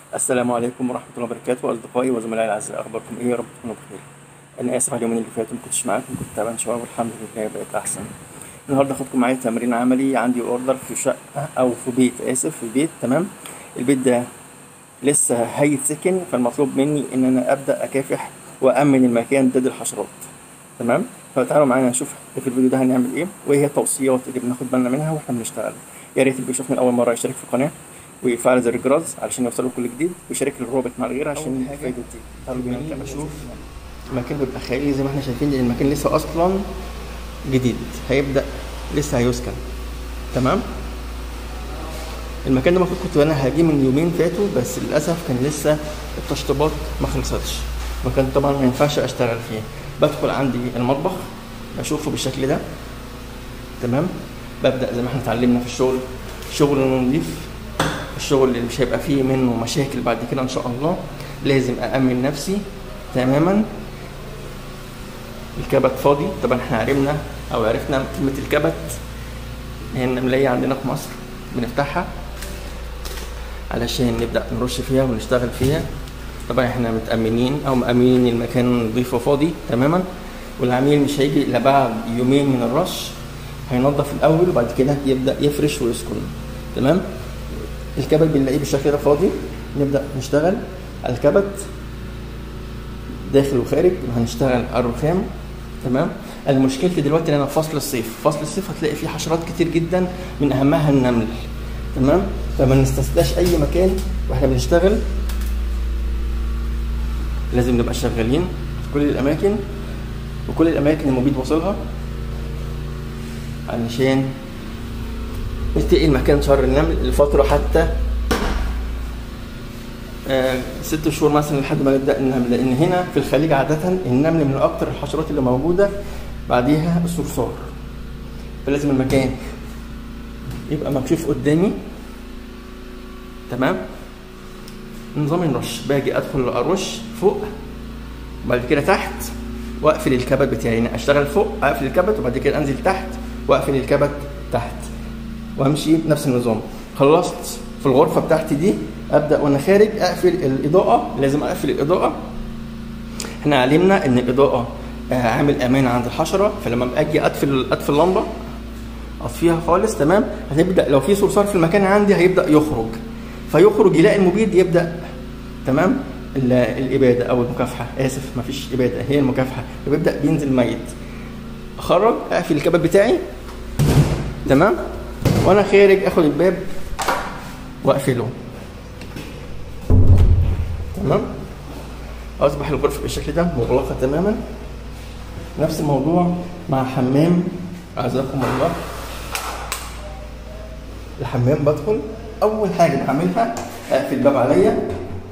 السلام عليكم ورحمة الله وبركاته أصدقائي وزملائي الأعزاء أخباركم إيه يا رب تكونوا بخير أنا آسف على اليومين اللي فاتوا مكنتش معاكم كنت تعبان شوية والحمد لله بقيت أحسن النهاردة هاخدكم معايا تمرين عملي عندي أوردر في شقة أو في بيت آسف في بيت تمام البيت ده لسه هيتسكن فالمطلوب مني إن أنا أبدأ أكافح وأمن المكان ضد الحشرات تمام فتعالوا معانا نشوف في الفيديو ده هنعمل ايه وايه هي التوصيات اللي بناخد بالنا منها واحنا بنشتغل يا ريت اللي بيشوفني لاول مره يشترك في القناه ويفعل زر الجرس علشان يوصله كل جديد ويشارك الرابط مع الغير عشان فايدة دي تعالوا بينا نبدأ نشوف المكان بيبقى خيالي زي ما احنا شايفين لان المكان لسه اصلا جديد هيبدا لسه هيسكن تمام المكان ده المفروض كنت انا هاجيه من يومين فاتوا بس للاسف كان لسه التشطيبات ما خلصتش المكان طبعا ما ينفعش اشتغل فيه بدخل عندي المطبخ بشوفه بالشكل ده تمام ببدا زي ما احنا اتعلمنا في الشغل شغل نظيف الشغل اللي مش هيبقى فيه منه مشاكل بعد كده ان شاء الله لازم أأمن نفسي تماما الكبت فاضي طبعا احنا عرفنا او عرفنا كلمة الكبت هي النملية عندنا في مصر بنفتحها علشان نبدأ نرش فيها ونشتغل فيها طبعا احنا متأمنين او مأمنين المكان نظيف وفاضي تماما والعميل مش هيجي الا بعد يومين من الرش هينظف الاول وبعد كده يبدأ يفرش ويسكن تمام الكبت بنلاقيه بالشكل ده فاضي نبدأ نشتغل على الكبت داخل وخارج هنشتغل على الرخام تمام انا مشكلتي دلوقتي ان انا في فصل الصيف فصل الصيف هتلاقي فيه حشرات كتير جدا من اهمها النمل تمام فما نستسلاش اي مكان واحنا بنشتغل لازم نبقى شغالين في كل الاماكن وكل الاماكن المبيد واصلها علشان نتقي المكان شر النمل لفتره حتى آه ست شهور مثلا لحد ما يبدا النمل لان هنا في الخليج عاده النمل من اكتر الحشرات اللي موجوده بعديها الصرصار فلازم المكان يبقى مكشوف قدامي تمام نظام الرش باجي ادخل ارش فوق وبعد كده تحت واقفل الكبت بتاعي يعني اشتغل فوق اقفل الكبت وبعد كده انزل تحت واقفل الكبت تحت وامشي بنفس النظام خلصت في الغرفه بتاعتي دي ابدا وانا خارج اقفل الاضاءه لازم اقفل الاضاءه احنا علمنا ان الاضاءه عامل امان عند الحشره فلما اجي اطفي اطفي اللمبه اطفيها خالص تمام هتبدا لو في صرصار في المكان عندي هيبدا يخرج فيخرج يلاقي المبيد يبدا تمام الاباده او المكافحه اسف مفيش اباده هي المكافحه فبيبدا بينزل ميت اخرج اقفل الكباب بتاعي تمام وانا خارج اخد الباب واقفله تمام اصبح الغرفه بالشكل ده مغلقه تماما نفس الموضوع مع حمام اعزكم الله الحمام بدخل اول حاجه بعملها اقفل الباب عليا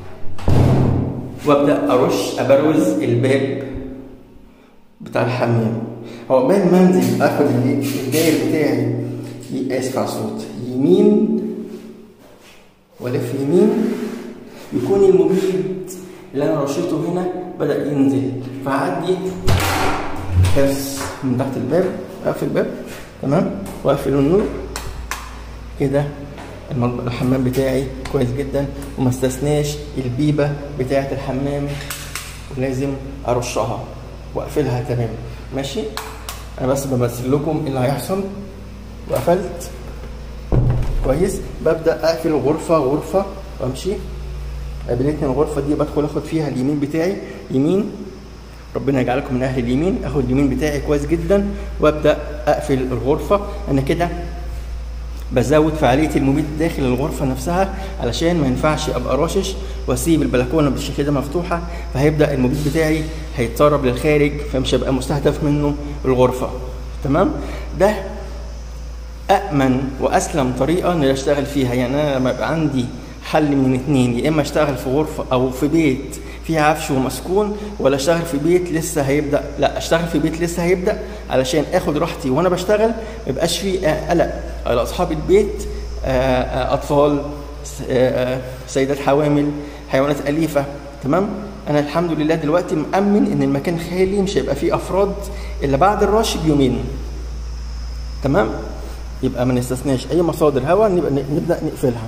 وابدا ارش ابروز الباب بتاع الحمام عقبال ما انزل اخد الداير بتاعي اسف على الصوت يمين والف يمين يكون المبيد اللي انا رشيته هنا بدا ينزل فاعدي حرص من تحت الباب اقفل الباب تمام واقفل النور كده الحمام بتاعي كويس جدا وما استثناش البيبه بتاعه الحمام ولازم ارشها واقفلها تمام ماشي انا بس بمثل لكم اللي هيحصل وقفلت كويس ببدا اقفل غرفه غرفه وامشي قابلتني الغرفه دي بدخل اخد فيها اليمين بتاعي يمين ربنا يجعلكم من اهل اليمين اخد اليمين بتاعي كويس جدا وابدا اقفل الغرفه انا كده بزود فعاليه المبيد داخل الغرفه نفسها علشان ما ينفعش ابقى راشش واسيب البلكونه بالشكل ده مفتوحه فهيبدا المبيد بتاعي هيتسرب للخارج فمش هيبقى مستهدف منه الغرفه تمام ده امن واسلم طريقه ان اشتغل فيها يعني انا لما يبقى عندي حل من اتنين يا اما اشتغل في غرفه او في بيت فيها عفش ومسكون ولا اشتغل في بيت لسه هيبدا لا اشتغل في بيت لسه هيبدا علشان اخد راحتي وانا بشتغل ما يبقاش في قلق على اصحاب البيت اطفال سيدات حوامل حيوانات اليفه تمام انا الحمد لله دلوقتي مأمن ان المكان خالي مش هيبقى فيه افراد الا بعد الرش بيومين تمام يبقى ما نستثناش اي مصادر هواء نبقى نبدا نقفلها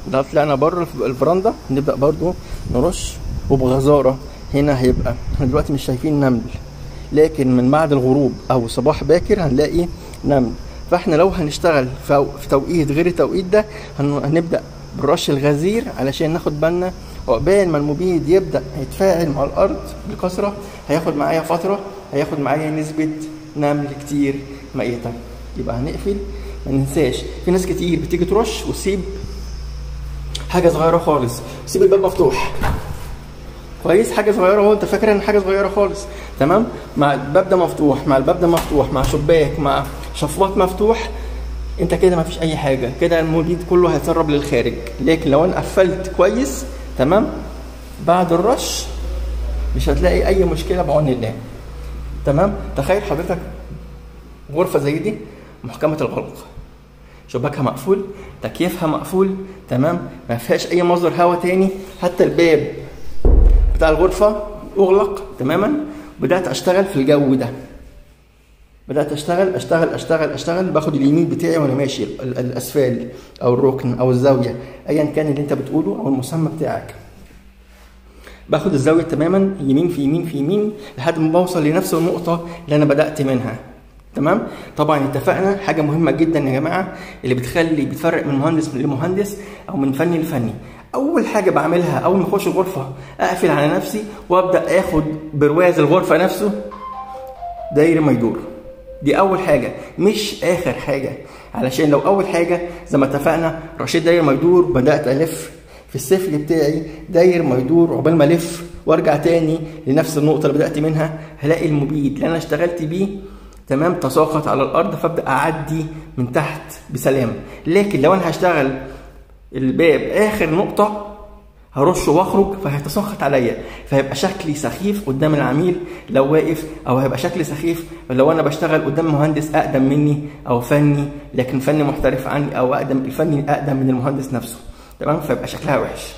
ده طلعنا بره الف- الفرندا نبدا برضو نرش وبغزاره هنا هيبقى احنا دلوقتي مش شايفين نمل لكن من بعد الغروب او صباح باكر هنلاقي نمل فاحنا لو هنشتغل في في توقيت غير التوقيت ده هن- هنبدا بالرش الغزير علشان ناخد بالنا عقبال ما المبيد يبدا يتفاعل مع الارض بكثره هياخد معايا فتره هياخد معايا نسبه نمل كتير ميته يبقى هنقفل ما ننساش في ناس كتير بتيجي ترش وتسيب حاجه صغيره خالص سيب الباب مفتوح كويس حاجه صغيره اهو انت فاكر ان حاجه صغيره خالص تمام مع الباب ده مفتوح مع الباب ده مفتوح مع شباك مع شفاط مفتوح انت كده ما فيش اي حاجه كده المبيد كله هيتسرب للخارج لكن لو انا قفلت كويس تمام بعد الرش مش هتلاقي اي مشكله بعون الله تمام تخيل حضرتك غرفه زي دي محكمه الغلق شباكها مقفول تكييفها مقفول تمام ما فيهاش اي مصدر هواء تاني حتى الباب بتاع الغرفه اغلق تماما بدات اشتغل في الجو ده بدات اشتغل اشتغل اشتغل اشتغل باخد اليمين بتاعي وانا ماشي ال- ال- الاسفال او الركن او الزاويه ايا كان اللي انت بتقوله او المسمى بتاعك باخد الزاويه تماما يمين في يمين في يمين لحد ما بوصل لنفس النقطه اللي انا بدات منها تمام طبعا اتفقنا حاجه مهمه جدا يا جماعه اللي بتخلي بتفرق من مهندس لمهندس او من فني لفني اول حاجه بعملها اول ما اخش الغرفه اقفل على نفسي وابدا اخد برواز الغرفه نفسه داير ما يدور دي اول حاجه مش اخر حاجه علشان لو اول حاجه زي ما اتفقنا رشيد داير ما يدور بدات الف في السفل بتاعي داير ما يدور عقبال ما الف وارجع تاني لنفس النقطه اللي بدات منها هلاقي المبيد اللي انا اشتغلت بيه تمام تساقط على الارض فابدا اعدي من تحت بسلام لكن لو انا هشتغل الباب اخر نقطه هرش واخرج فهيتساقط عليا فهيبقى شكلي سخيف قدام العميل لو واقف او هيبقى شكلي سخيف لو انا بشتغل قدام مهندس اقدم مني او فني لكن فني محترف عني او اقدم الفني اقدم من المهندس نفسه تمام فيبقى شكلها وحش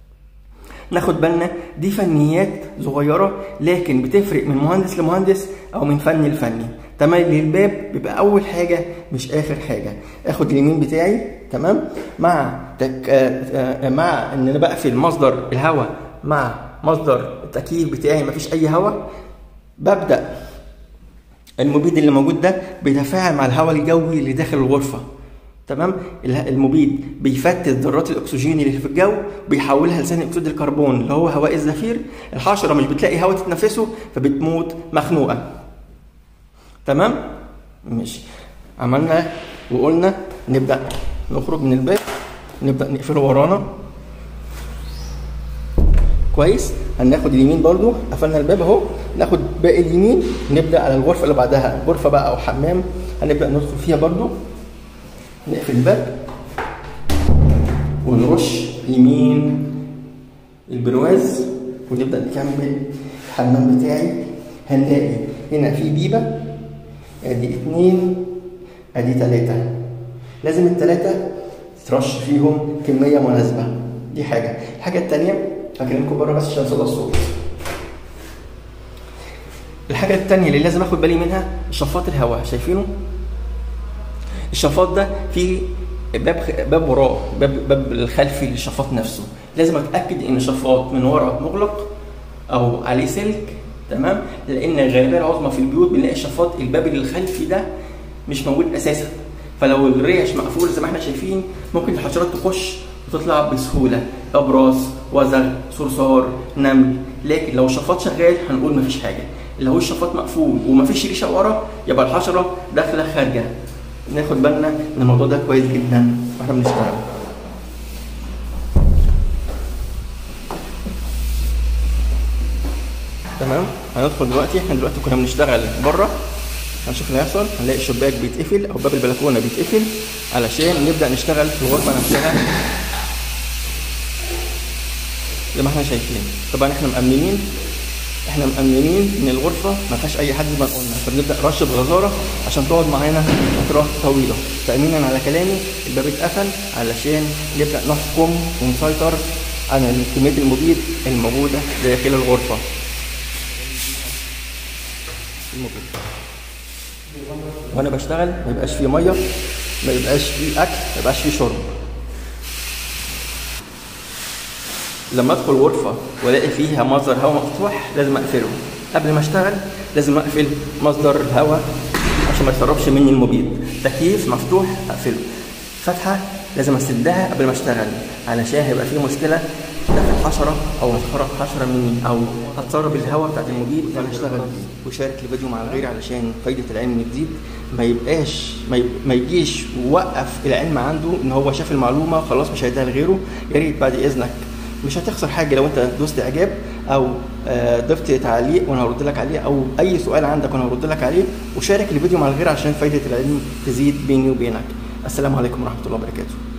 ناخد بالنا دي فنيات صغيره لكن بتفرق من مهندس لمهندس او من فني لفني تملي الباب بيبقى اول حاجه مش اخر حاجه اخد اليمين بتاعي تمام مع تك... آه، آه، مع ان انا بقفل مصدر الهواء مع مصدر التكييف بتاعي مفيش اي هواء ببدا المبيد اللي موجود ده بيتفاعل مع الهواء الجوي اللي داخل الغرفه تمام اله- المبيد بيفتت ذرات الاكسجين اللي في الجو بيحولها لثاني اكسيد الكربون اللي هو هواء الزفير الحشره مش بتلاقي هواء تتنفسه فبتموت مخنوقه تمام ماشي عملنا وقلنا نبدا نخرج من الباب نبدا نقفله ورانا كويس هناخد اليمين برضو قفلنا الباب اهو ناخد باقي اليمين نبدا على الغرفه اللي بعدها غرفه بقى او حمام هنبدا ندخل فيها برضو نقفل الباب ونرش يمين البرواز ونبدا نكمل باقي الحمام بتاعي هنلاقي هنا في بيبه ادي اتنين ادي تلاته لازم التلاته ترش فيهم كميه مناسبه دي حاجه الحاجه التانيه هكلمكم بره بس عشان صدى الصوت الحاجه التانيه اللي لازم اخد بالي منها شفاط الهواء شايفينه الشفاط ده فيه باب باب وراه باب باب الخلفي للشفاط نفسه لازم اتاكد ان الشفاط من ورا مغلق او عليه سلك تمام لان الغالبيه العظمى في البيوت بنلاقي الشفاط الباب الخلفي ده مش موجود اساسا فلو الريش مقفول زي ما احنا شايفين ممكن الحشرات تخش وتطلع بسهوله ابراز وزغ صرصار نمل لكن لو الشفاط شغال هنقول مفيش حاجه لو الشفاط مقفول ومفيش ريشه ورا يبقى الحشره داخله خارجه ناخد بالنا ان الموضوع ده كويس جدا واحنا بنشتغل تمام هندخل دلوقتي احنا دلوقتي كنا بنشتغل بره هنشوف اللي هيحصل هنلاقي الشباك بيتقفل او باب البلكونه بيتقفل علشان نبدا نشتغل في الغرفه نفسها زي ما احنا شايفين طبعا احنا مأمنين احنا مأمنين ان الغرفه ما فيهاش اي حد زي ما قلنا فبنبدا رش بغزاره عشان تقعد معانا فترات طويله تأمينا على كلامي الباب اتقفل علشان نبدا نحكم ونسيطر على كميه المبيد الموجوده داخل الغرفه المبيد وانا بشتغل ما يبقاش فيه ميه ما يبقاش فيه اكل ما يبقاش فيه شرب لما ادخل غرفه والاقي فيها مصدر هواء مفتوح لازم اقفله قبل ما اشتغل لازم اقفل مصدر الهواء عشان ما يسربش مني المبيد تكييف مفتوح اقفله فتحه لازم اسدها قبل ما اشتغل علشان هيبقى في مشكله داخل حشره او هتخرج حشره مني او هتسرب الهواء بتاعت المبيد وانا اشتغل بيه وشارك الفيديو مع الغير علشان فايده العلم تزيد ما يبقاش ما, يب... ما يجيش ووقف العلم عنده ان هو شاف المعلومه خلاص مش هيديها لغيره يا ريت بعد اذنك مش هتخسر حاجه لو انت دوست اعجاب او آه، ضفت تعليق وانا هرد لك عليه او اي سؤال عندك وانا هرد لك عليه وشارك الفيديو مع الغير عشان فايده العلم تزيد بيني وبينك السلام عليكم ورحمه الله وبركاته